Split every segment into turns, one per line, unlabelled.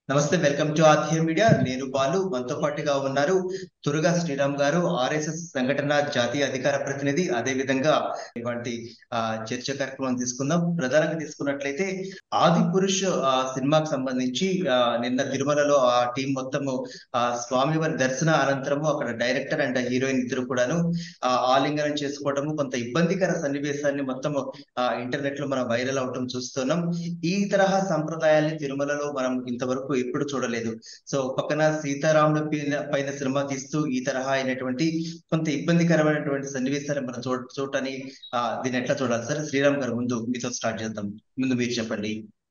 నమస్తే welcome to ఆధ్య media నేను బాలు మనతో పాటుగా ఉన్నారు తురుగా శ్రీరామ్ గారు ఆర్ఎస్ఎస్ సంఘటన జాతీయ అధికార ప్రతినిధి అదే విధంగా ఇలాంటి ఆ, చర్చ కార్యక్రమం తీసుకుందాం ప్రధానంగా తీసుకున్నట్లయితే ఆది పురుష్ ఆ, సినిమాకు సంబంధించి ఆ, నిన్న తిరుమలలో ఆ టీం మొత్తము ఆ స్వామివారి దర్శన అనంతరము అక్కడ డైరెక్టర్ అండ్ హీరోయిన్ ఇద్దరు కూడాను ఆ, ఆలింగనం చేసుకోవడము కొంత ఇబ్బందికర సన్నివేశాన్ని మొత్తము ఆ ఇంటర్నెట్ లో మనం వైరల్ అవటం చూస్తున్నాం ఈ తరహా సంప్రదాయాల్ని తిరుమలలో మనం ఇంతవరకు ఎప్పుడు చూడలేదు సో పక్కన సీతారాముల పైన పైన సినిమా తీస్తూ ఈ తరహా అయినటువంటి కొంత ఇబ్బందికరమైనటువంటి సన్నివేశాలు మనం చూ చూడటాన్ని ఆ దీన్ని ఎట్లా చూడాలి సార్ శ్రీరామ్ గారు ముందు మీతో స్టార్ట్ చేద్దాం ముందు మీరు చెప్పండి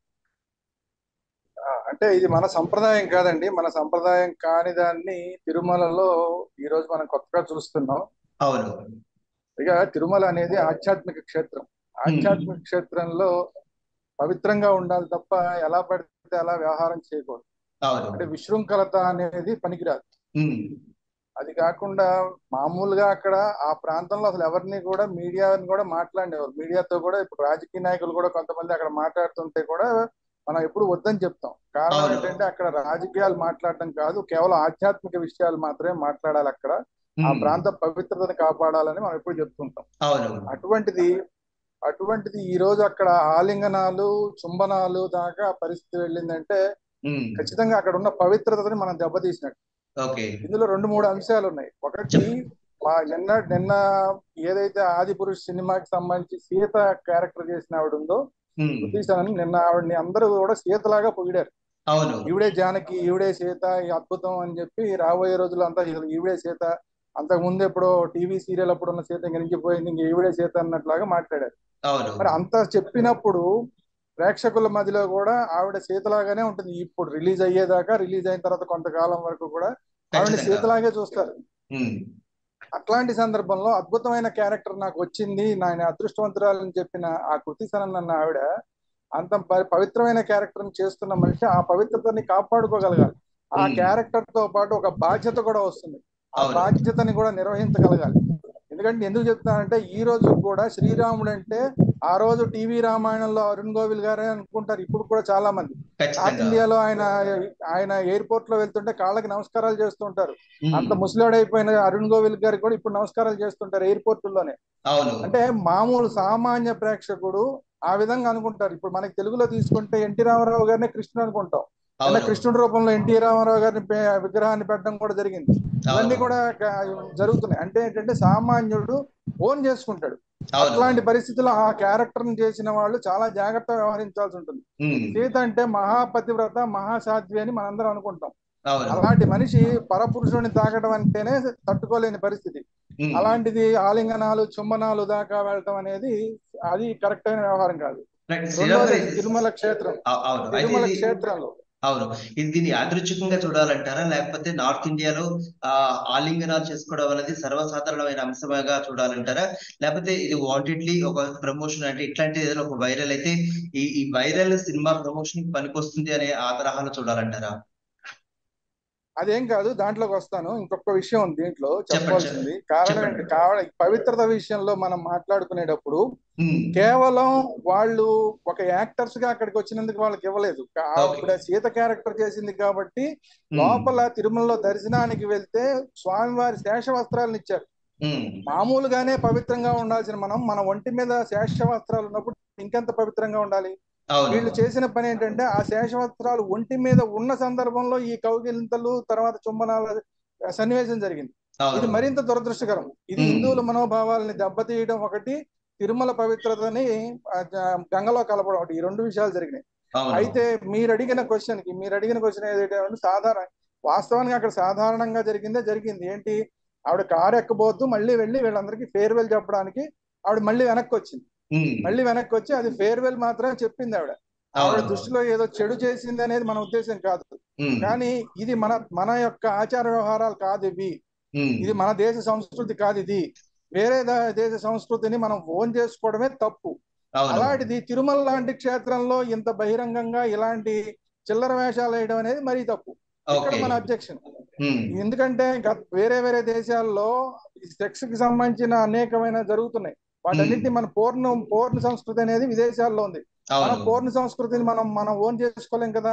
ఆ, అంటే ఇది మన సంప్రదాయం కాదండి మన సంప్రదాయం కాని దాన్ని తిరుమలలో ఈ రోజు మనం కొత్తగా చూస్తున్నాం
అవును
ఇక తిరుమల అనేది ఆధ్యాత్మిక క్షేత్రం ఆధ్యాత్మిక క్షేత్రంలో పవిత్రంగా ఉండాలి తప్ప ఎలా పడితే అలా వ్యవహారం చేయకూడదు
అవును
అంటే విశృంఖలత అనేది పనికిరాదు
ఉమ్,
అది కాకుండా మామూలుగా అక్కడ ఆ ప్రాంతంలో అసలు ఎవరిని కూడా మీడియాని కూడా మాట్లాడేవారు మీడియాతో కూడా ఇప్పుడు రాజకీయ నాయకులు కూడా కొంతమంది అక్కడ మాట్లాడుతుంటే కూడా మనం ఎప్పుడు వద్దని చెప్తాం కారణం
అవును.
ఏంటంటే అక్కడ రాజకీయాలు మాట్లాడటం కాదు కేవలం ఆధ్యాత్మిక విషయాలు మాత్రమే మాట్లాడాలి అక్కడ ఆ
ఉమ్,
ప్రాంత పవిత్రతను కాపాడాలని మనం ఎప్పుడు చెప్తుంటాం
అవును
అటువంటిది అటువంటిది ఈ రోజు అక్కడ ఆలింగనాలు చుంబనాలు దాకా పరిస్థితి వెళ్ళిందంటే
ఉమ్,
ఖచ్చితంగా అక్కడ ఉన్న పవిత్రతని మనం దెబ్బతీసినట్టు
ఓకే
ఇందులో రెండు మూడు అంశాలు ఉన్నాయి ఒకటి
చెప్పు.
మా నిన్న నిన్న ఏదైతే ఆది పురుష్ సినిమాకి సంబంధించి సీత క్యారెక్టర్ చేసిన ఆవిడ ఉందో
ఉమ్,
కృతిశానని నిన్న ఆవిడని అందరూ కూడా సీతలాగా పొగిడారు
అవును
ఈవిడే జానకి ఈవిడే సీత ఈ అద్భుతం అని చెప్పి రాబోయే రోజుల్లో అంతా ఇసలు ఈవిడే సీత అంతకు ముందు ఎప్పుడో టీవీ సీరియల్ అప్పుడు ఉన్న సీత ఇంక నుంచి పోయింది ఇంక ఈవిడే సీత అన్నట్లాగా మాట్లాడారు
అవును
మరి అంత చెప్పినప్పుడు ప్రేక్షకుల మధ్యలో కూడా ఆవిడ సీతలాగానే ఉంటుంది ఇప్పుడు రిలీజ్ అయ్యేదాకా రిలీజ్ అయిన తర్వాత కొంతకాలం వరకు కూడా ఆవిడ
ఖచ్చితంగా
సీతలాగే చూస్తారు
ఉమ్,
అట్లాంటి సందర్భంలో అద్భుతమైన క్యారెక్టర్ నాకు వచ్చింది నేను అదృష్టవంతురాలని చెప్పిన ఆ కృతి సనన్ అన్న ఆవిడ అంత ప- పవిత్రమైన క్యారెక్టర్ చేస్తున్న మనిషి ఆ పవిత్రతని కాపాడుకోగలగాలి ఆ
Hmm.
క్యారెక్టర్ తో పాటు ఒక బాధ్యత కూడా వస్తుంది ఆ
అవును.
బాధ్యతని కూడా నిర్వహించగలగాలి ఎందుకంటే ఎందుకు చెప్తానంటే ఈ రోజు కూడా శ్రీరాముడు అంటే ఆ రోజు టీవీ రామాయణంలో అరుణ్ గోవిల్ గారే అనుకుంటారు ఇప్పుడు కూడా చాలా మంది నార్త్
ఖచ్చితంగా
ఇండియాలో ఆయన ఆయన ఎయిర్పోర్ట్ లో వెళ్తుంటే కాళ్ళకి నమస్కారాలు చేస్తుంటారు
ఉమ్,
అంత ముసలాడైపోయిన అరుణ్ గోవిల్ గారికి కూడా ఇప్పుడు నమస్కారాలు చేస్తుంటారు ఎయిర్పోర్ట్ లోనే
అవును
అంటే మామూలు సామాన్య ప్రేక్షకుడు ఆ విధంగా అనుకుంటారు ఇప్పుడు మనకి తెలుగులో తీసుకుంటే ఎన్టీ రామారావు గారిని కృష్ణుడు అనుకుంటాం అలా
అవును
కృష్ణుడి రూపంలో ఎన్టీ రామారావు గారిని పే- విగ్రహాన్ని పెట్టడం కూడా జరిగింది ఇవన్నీ
అవును
కూడా క- జరుగుతున్నాయి అంటే ఏంటంటే సామాన్యుడు ఓన్ చేసుకుంటాడు
అవును
అట్లాంటి పరిస్థితుల్లో ఆ క్యారెక్టర్ చేసిన వాళ్ళు చాలా జాగ్రత్తగా వ్యవహరించాల్సి ఉంటుంది
ఉమ్,
సీత అంటే మహాపతివ్రత మహాసాధ్వి అని మనందరం అనుకుంటాం
అవును
అలాంటి మనిషి పరపురుషుడిని తాకడం అంటేనే తట్టుకోలేని పరిస్థితి
ఉమ్,
అలాంటిది ఆలింగనాలు చుంబనాలు దాకా వెళ్ళటం అనేది అది కరెక్ట్ అయిన వ్యవహారం కాదు
రైట్. శ్రీరామ్
రెండోది
గారు,
తిరుమల క్షేత్రం
అవు- అవును అయితే
తిరుమల
ఇది
క్షేత్రంలో
అవును ఇది దీన్ని యాదృచ్ఛికంగా చూడాలంటారా లేకపోతే నార్త్ ఇండియాలో ఆ ఆలింగనాలు చేసుకోవడం అనేది సర్వసాధారణమైన అంశంగా చూడాలంటారా లేకపోతే ఇది వాంటెడ్లీ ఒక ప్రమోషన్ అంటే ఇట్లాంటి ఏదైనా ఒక వైరల్ అయితే ఈ ఈ వైరల్ సినిమా ప్రమోషన్ పనికొస్తుంది అనే ఆ తరహాలో చూడాలంటారా
అదేం కాదు దాంట్లోకి వస్తాను ఇంకొక విషయం ఉంది దీంట్లో
చెప్పండి,
చెప్పాల్సింది కారణం
చెప్పండి.
ఏంటి కావడం పవిత్రత విషయంలో మనం మాట్లాడుకునేటప్పుడు
ఉమ్,
కేవలం వాళ్ళు ఒక యాక్టర్స్ గా అక్కడికి వచ్చినందుకు వాళ్ళకి ఇవ్వలేదు కా-
Okay.
ఆవిడ సీత క్యారెక్టర్ చేసింది కాబట్టి
ఉమ్,
లోపల తిరుమలలో దర్శనానికి వెళ్తే స్వామివారి శేష వస్త్రాలను ఇచ్చారు
ఉమ్,
మామూలుగానే పవిత్రంగా ఉండాల్సిన మనం మన ఒంటి మీద శేష వస్త్రాలు ఉన్నప్పుడు ఇంకెంత పవిత్రంగా ఉండాలి
అవును
వీళ్ళు చేసిన పని ఏంటంటే ఆ శేష వస్త్రాలు ఒంటి మీద ఉన్న సందర్భంలో ఈ కౌగిలింతలు తర్వాత చుంబనాల సన్నివేశం జరిగింది ఇది
అవును
మరింత దురదృష్టకరం ఇది
Hmm.
హిందువుల మనోభావాలని దెబ్బతీయడం ఒకటి తిరుమల పవిత్రతని ఆ, జ- గంగలో కలపడం ఒకటి ఈ రెండు విషయాలు జరిగినాయి
అవును
అయితే మీరు అడిగిన క్వశ్చన్ కి మీరు అడిగిన క్వశ్చన్ ఏదైతే ఉందో సాధారణ వాస్తవానికి అక్కడ సాధారణంగా జరిగిందే జరిగింది ఏంటి ఆవిడ కారు ఎక్కబోతూ మళ్ళీ వెళ్ళి వీళ్ళందరికీ ఫేర్వెల్ చెప్పడానికి ఆవిడ మళ్ళీ వెనక్కి వచ్చింది
ఉమ్,
మళ్ళీ వెనక్కి వచ్చి అది ఫేర్వెల్ మాత్రమే చెప్పింది ఆవిడ ఆవిడ
అవును
దృష్టిలో ఏదో చెడు చేసింది అనేది మన ఉద్దేశం కాదు
ఉమ్,
కానీ ఇది మన మన యొక్క ఆచార వ్యవహారాలు కాదు ఇవి
ఉమ్,
ఇది మన దేశ సంస్కృతి కాదు ఇది వేరే దా- దేశ సంస్కృతిని మనం ఓన్ చేసుకోవడమే తప్పు
అవును
అలాంటిది తిరుమల లాంటి క్షేత్రంలో ఇంత బహిరంగంగా ఇలాంటి చిల్లర వేషాలు వేయడం అనేది మరీ తప్పు ఇక్కడ
ఓకే
మన అబ్జెక్షన్
ఉమ్,
ఎందుకంటే గత- వేరే వేరే దేశాల్లో సెక్స్ కి సంబంధించిన అనేకమైన జరుగుతున్నాయి వాటన్నిటిని మన పూర్ణ పూర్ణ సంస్కృతి అనేది విదేశాల్లో ఉంది మన
అవును
పూర్ణ సంస్కృతిని మనం మనం ఓన్ చేసుకోలేం కదా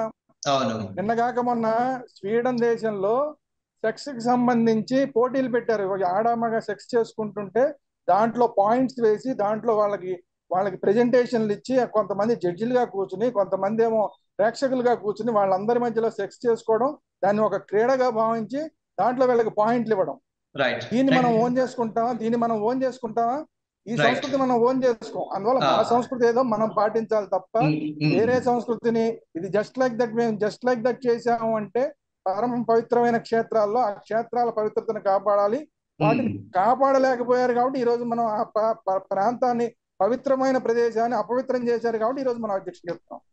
అవును
నిన్నగాక మొన్న స్వీడన్ దేశంలో సెక్స్ కి సంబంధించి పోటీలు పెట్టారు ఒక ఆడామగా సెక్స్ చేసుకుంటుంటే దాంట్లో పాయింట్స్ వేసి దాంట్లో వాళ్ళకి వాళ్ళకి ప్రెజెంటేషన్లు ఇచ్చి కొంతమంది జడ్జిలుగా కూర్చుని కొంతమంది ఏమో ప్రేక్షకులుగా కూర్చుని వాళ్ళందరి మధ్యలో సెక్స్ చేసుకోవడం దాన్ని ఒక క్రీడగా భావించి దాంట్లో వీళ్ళకి పాయింట్లు ఇవ్వడం
రైట్
దీన్ని మనం ఓన్ చేసుకుంటామా దీన్ని మనం ఓన్ చేసుకుంటామా ఈ
Right.
సంస్కృతి మనం ఓన్ చేసుకోం అందువల్ల మన
Ah.
సంస్కృతి ఏదో మనం పాటించాలి తప్ప వేరే సంస్కృతిని ఇది జస్ట్ లైక్ దట్ మేము జస్ట్ లైక్ దట్ చేసాము అంటే పరమ పవిత్రమైన క్షేత్రాల్లో ఆ క్షేత్రాల పవిత్రతను కాపాడాలి వాటిని కాపాడలేకపోయారు కాబట్టి ఈ రోజు మనం ఆ ప- ప- ప్రాంతాన్ని పవిత్రమైన ప్రదేశాన్ని అపవిత్రం చేశారు కాబట్టి ఈ రోజు మనం అధ్యక్షులు చెప్తాం